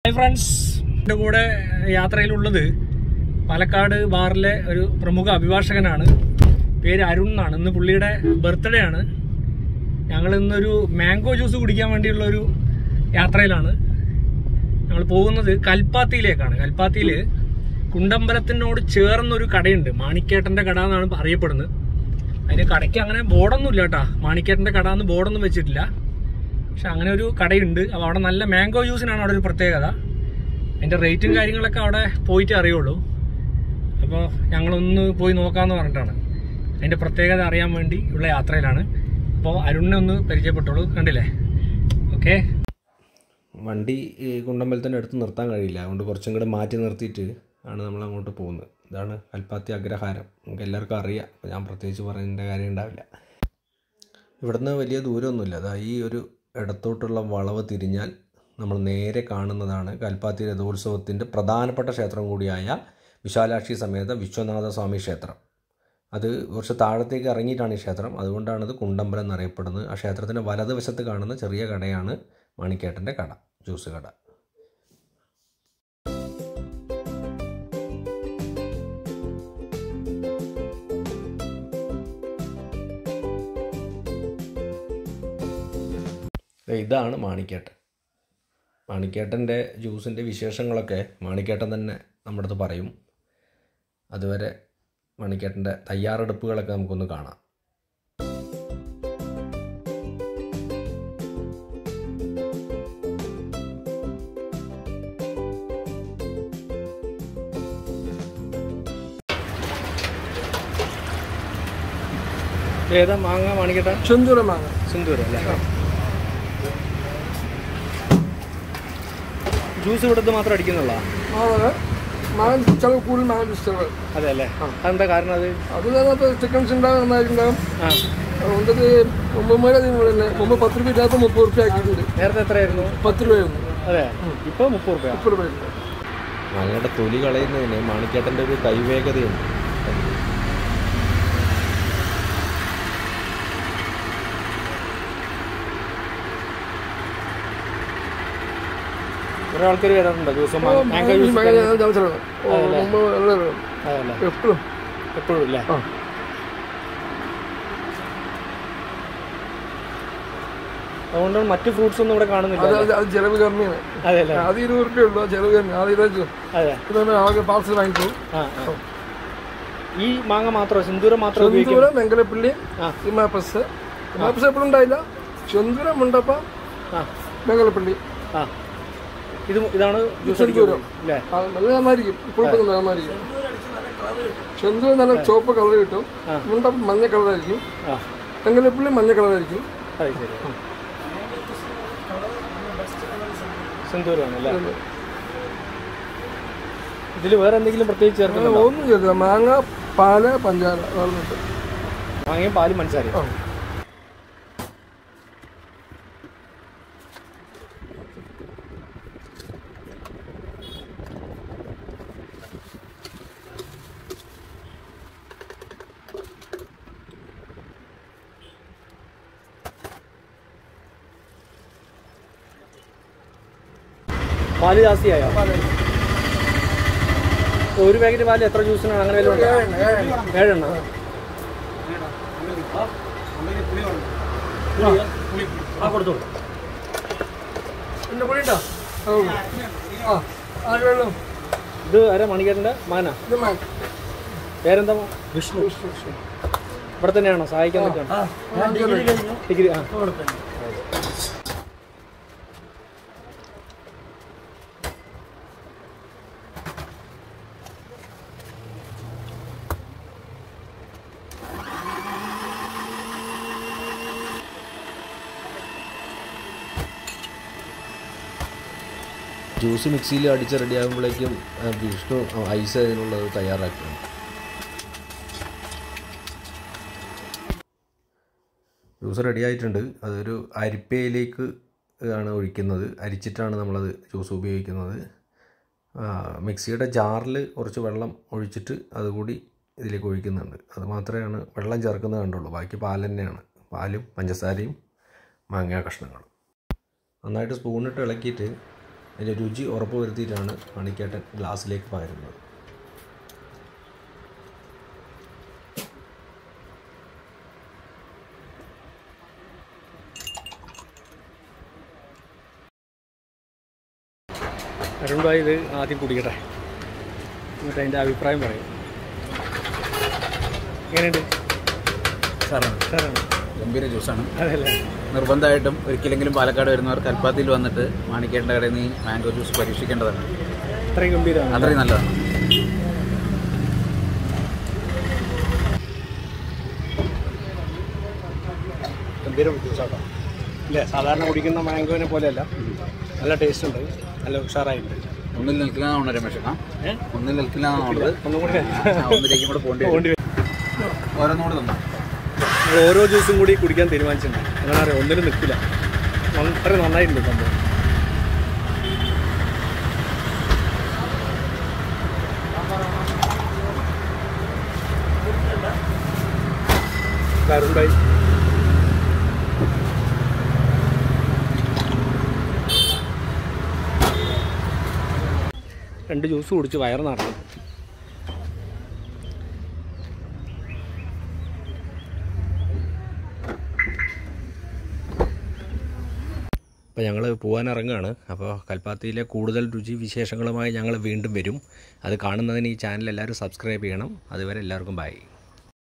Hi friends എൻ്റെ കൂടെ യാത്രയിലുള്ളത് പാലക്കാട് ബാറിലെ ഒരു പ്രമുഖ അഭിഭാഷകനാണ് പേര് അരുൺ എന്നാണ് ഇന്ന് പുള്ളിയുടെ ബർത്ത്ഡേ ആണ് ഞങ്ങൾ ഇന്നൊരു മാംഗോ ജ്യൂസ് കുടിക്കാൻ വേണ്ടിയുള്ള ഒരു യാത്രയിലാണ് ഞങ്ങൾ പോകുന്നത് കൽപ്പാത്തിയിലേക്കാണ് കൽപ്പാത്തിയിൽ കുണ്ടമ്പലത്തിനോട് ചേർന്നൊരു കടയുണ്ട് മാണിക്കേട്ടന്റെ കട എന്നാണ് അറിയപ്പെടുന്നത് അതിന് കടയ്ക്ക് അങ്ങനെ ബോർഡൊന്നും ഇല്ല കേട്ടാ മാണിക്കേട്ടന്റെ കട എന്ന് ബോർഡൊന്നും വെച്ചിട്ടില്ല പക്ഷെ അങ്ങനെ ഒരു കടയുണ്ട് അപ്പോൾ അവിടെ നല്ല മാംഗോ ജ്യൂസിനാണ് അവിടെ ഒരു പ്രത്യേകത അതിന്റെ റേറ്റും കാര്യങ്ങളൊക്കെ അവിടെ പോയിട്ട് അറിയുള്ളൂ അപ്പോൾ ഞങ്ങളൊന്ന് പോയി നോക്കാമെന്ന് പറഞ്ഞിട്ടാണ് അതിന്റെ പ്രത്യേകത അറിയാൻ വേണ്ടി ഉള്ള യാത്രയിലാണ് അപ്പോൾ അരുണിനെ ഒന്ന് പരിചയപ്പെട്ടോളൂ കണ്ടില്ലേ ഓക്കെ വണ്ടി ഈ കുണ്ടമ്പലത്തിൻ്റെ അടുത്ത് നിർത്താൻ കഴിയില്ല അതുകൊണ്ട് കുറച്ചും കൂടെ മാറ്റി നിർത്തിയിട്ട് ആണ് നമ്മൾ അങ്ങോട്ട് പോകുന്നത് ഇതാണ് കൽപ്പാത്തി അഗ്രഹാരം നമുക്ക് എല്ലാവർക്കും അറിയാം അപ്പോൾ ഞാൻ പ്രത്യേകിച്ച് പറയേണ്ട കാര്യം ഉണ്ടാവില്ല ഇവിടുന്ന് വലിയ ദൂരമൊന്നുമില്ല അതാ ഈ ഒരു ഇടത്തോട്ടുള്ള വളവ് തിരിഞ്ഞാൽ നമ്മൾ നേരെ കാണുന്നതാണ് കൽപ്പാത്തി രഥോത്സവത്തിൻ്റെ പ്രധാനപ്പെട്ട ക്ഷേത്രം കൂടിയായ വിശാലാക്ഷി സമേത വിശ്വനാഥ സ്വാമി ക്ഷേത്രം അത് കുറച്ച് താഴത്തേക്ക് ഇറങ്ങിയിട്ടാണ് ഈ ക്ഷേത്രം അതുകൊണ്ടാണ് ഇത് കുണ്ടമ്പലം എന്നറിയപ്പെടുന്നത് ആ ക്ഷേത്രത്തിൻ്റെ വലതുവശത്ത് കാണുന്ന ചെറിയ കടയാണ് മണിക്കേട്ടൻ്റെ കട ജ്യൂസ് കട ദേ ഇതാണ് മാണിക്കേട്ടൻ മാണിക്കേട്ടൻ്റെ ജ്യൂസിൻ്റെ വിശേഷങ്ങളൊക്കെ മാണിക്കേട്ടൻ തന്നെ നമ്മുടെ അടുത്ത് പറയും അതുവരെ മണിക്കേട്ടൻ്റെ തയ്യാറെടുപ്പുകളൊക്കെ നമുക്കൊന്ന് കാണാം ഏതാ മാങ്ങ മാണിക്കട്ട ചെന്തൂര മാങ്ങ സിന്ദൂരം അല്ലേ ജ്യൂസ് ഇവിടുത്തെ മാത്രം അടിക്കുന്നുള്ള മാങ്ങ മാങ്ങ ചില കൂടുതൽ മാങ്ങ ഇഷ്ടങ്ങൾ അതെ അല്ലേ അതെന്താ കാരണം അത് അത് ഇപ്പോൾ ചിക്കൻസ് ഉണ്ടാകും നന്നായിട്ടുണ്ടാകും ആ അതുകൊണ്ടത് മുമ്പന്മാരെ അതിന് മുമ്പ് പത്ത് രൂപ ഇല്ലാത്ത മുപ്പത് റുപ്യ ആക്കിയിട്ടുണ്ട് നേരത്തെ എത്രയായിരുന്നു പത്ത് രൂപയൊന്നും അതെ ഇപ്പൊ മുപ്പത് റുപ്യ മുപ്പത് രൂപ മാങ്ങയുടെ തൊലി കളയുന്നതിന് മാണിക്കേട്ടൻ്റെ ഒരു കൈവേഗതയുണ്ട് കുറെ ആൾക്കാർ വരാറുണ്ടോ ജ്യൂസ് മാംഗോ ജ്യൂസ് ജാമസറാണ് മുമ്പ് നല്ല അതല്ലേ എപ്പോഴും എപ്പോഴും ഇല്ലേ ആ അതുകൊണ്ടാണ് മറ്റു ഫ്രൂട്ട്സ് ഒന്നും ഇവിടെ കാണുന്നില്ല അത് അത് അത് ചെലവ് കമ്മിയാണ് അതെ അല്ലേ അത് ഇരുപത് റുപ്യ ഉള്ളൂ അത് ചെലവ് കമ്മി അത് ഇരുപത് അതെ ഇതാണ് ആകെ പാർസൽ വാങ്ങിക്കോ ആ ആ. ഈ മാങ്ങ മാത്രമോ സിന്ദൂരം മാത്രം ഉപയോഗിക്കും ചെന്തൂര വെങ്കലപ്പള്ളി ആ. ഇമാപ്പസ് ഇമാപ്പസ് എപ്പോഴും ഉണ്ടായില്ല ചെന്തൂര മുണ്ടപ്പ ആ വെങ്കലപ്പള്ളി ആ ഇത് ഇതാണ് ജ്യൂസ് സിന്ദൂരം. അല്ലേ ആ, നല്ല നന്നായിരിക്കും ഇപ്പോഴത്തെ നന്നായിരിക്കും ചെന്തൂർ നല്ല ചുവപ്പ് കളർ കിട്ടും മുണ്ടപ്പം മഞ്ഞ കളറായിരിക്കും ആ വെങ്കലപ്പള്ളി മഞ്ഞ കളറായിരിക്കും അത് ശരി സിന്ദൂരമാണ് അല്ലേ ഇതിൽ വേറെ എന്തെങ്കിലും പ്രത്യേകിച്ച് ചേർക്കുന്നുണ്ടോ ഒന്നും ചെയ്തില്ല മാങ്ങ പാല് പഞ്ചാര വളർന്നിട്ട് മാങ്ങയും പാലും മനസ്സാരി ആ. പാല് ജാസ്തിയായോ ഒരു പാക്കറ്റ് പാല് എത്ര ജ്യൂസിനാണ് അങ്ങനെ വല്ലതും ഉണ്ടോ? ഏഴെണ്ണം ആ കൊടുത്തോളൂ പിന്നെ പൊടിയുണ്ടോ ആ ആ വെള്ളം ഇത് ആരാ മണിക്കേട്ടൻ്റെ മാന ഇത് മാൻ പേരെന്താ വിഷ്ണു ഇവിടെ തന്നെയാണോ സഹായിക്കാൻ പറ്റുമോ ഡിഗ്രി ആ ജ്യൂസ് മിക്സിയിൽ അടിച്ച് റെഡിയാകുമ്പോഴേക്കും ആ, വിഷ്ണു ഐസ് അതിനുള്ളത് തയ്യാറാക്കുകയാണ് ജ്യൂസ് റെഡി ആയിട്ടുണ്ട് അതൊരു അരിപ്പയിലേക്ക് ആണ് ഒഴിക്കുന്നത് അരിച്ചിട്ടാണ് നമ്മളത് ജ്യൂസ് ഉപയോഗിക്കുന്നത് ആ, മിക്സിയുടെ ജാറിൽ കുറച്ച് വെള്ളം ഒഴിച്ചിട്ട് അതുകൂടി ഇതിലേക്ക് ഒഴിക്കുന്നുണ്ട് അത് മാത്രമേ വെള്ളം ചേർക്കുന്നത് കണ്ടുള്ളൂ ബാക്കി പാൽ തന്നെയാണ് പാലും പഞ്ചസാരയും മാങ്ങാ കഷ്ണങ്ങളും നന്നായിട്ട് സ്പൂണിട്ട് ഇളക്കിയിട്ട് അതിൻ്റെ രുചി ഉറപ്പ് വരുത്തിയിട്ടാണ് മണിക്കേട്ടൻ ഗ്ലാസ്സിലേക്ക് പകരുന്നത് അരുൺ ഭായി ഇത് ആദ്യം കുടിക്കട്ടെ എന്നിട്ട് അതിൻ്റെ അഭിപ്രായം പറയും എങ്ങനെയുണ്ട് സാറാണ് സാറാണ് ഗംഭീര ജ്യൂസാണ് അതല്ലേ നിർബന്ധമായിട്ടും ഒരിക്കലെങ്കിലും പാലക്കാട് വരുന്നവർ കൽപ്പാത്തിയിൽ വന്നിട്ട് മാണിക്കേണ്ട കടയിൽ നിന്ന് ഈ മാംഗോ ജ്യൂസ് പരീക്ഷിക്കേണ്ടതാണ് അത്രയും ഗംഭീരമാണ് അത്രയും നല്ലതാണ് ഗംഭീര ജ്യൂസാട്ടോ ഇല്ലേ സാധാരണ കുടിക്കുന്ന മാംഗോനെ പോലെയല്ല നല്ല ടേസ്റ്റ് ഉണ്ട് നല്ല ഉഷാറായിട്ടുണ്ട് ഒന്നിൽ നിൽക്കില്ലെന്നാണ് രമേശ് ആ ഏ? ഒന്നിൽ നിൽക്കില്ലെന്നാണ് ഒന്നും കൂടി ഒന്നിലേക്കും കൂടെ പോകേണ്ടി വരും പോകേണ്ടി വരും ഓരോന്നുകൂടെ തന്നു നമ്മൾ ഓരോ ജ്യൂസും കൂടി കുടിക്കാൻ തീരുമാനിച്ചിട്ടുണ്ട് അങ്ങനെ അറിയാം ഒന്നിനും നിൽക്കില്ല അത്ര നന്നായിട്ടുണ്ട് സംഭവം അരുൺ ഭായി രണ്ട് ജ്യൂസ് കുടിച്ച് വയറ് നിറഞ്ഞു അപ്പോൾ ഞങ്ങൾ പോകാൻ ഇറങ്ങുകയാണ് അപ്പോൾ കൽപ്പാത്തിയിലെ കൂടുതൽ രുചി വിശേഷങ്ങളുമായി ഞങ്ങൾ വീണ്ടും വരും അത് കാണുന്നതിന് ഈ ചാനൽ എല്ലാവരും സബ്സ്ക്രൈബ് ചെയ്യണം അതുവരെ എല്ലാവർക്കും ബൈ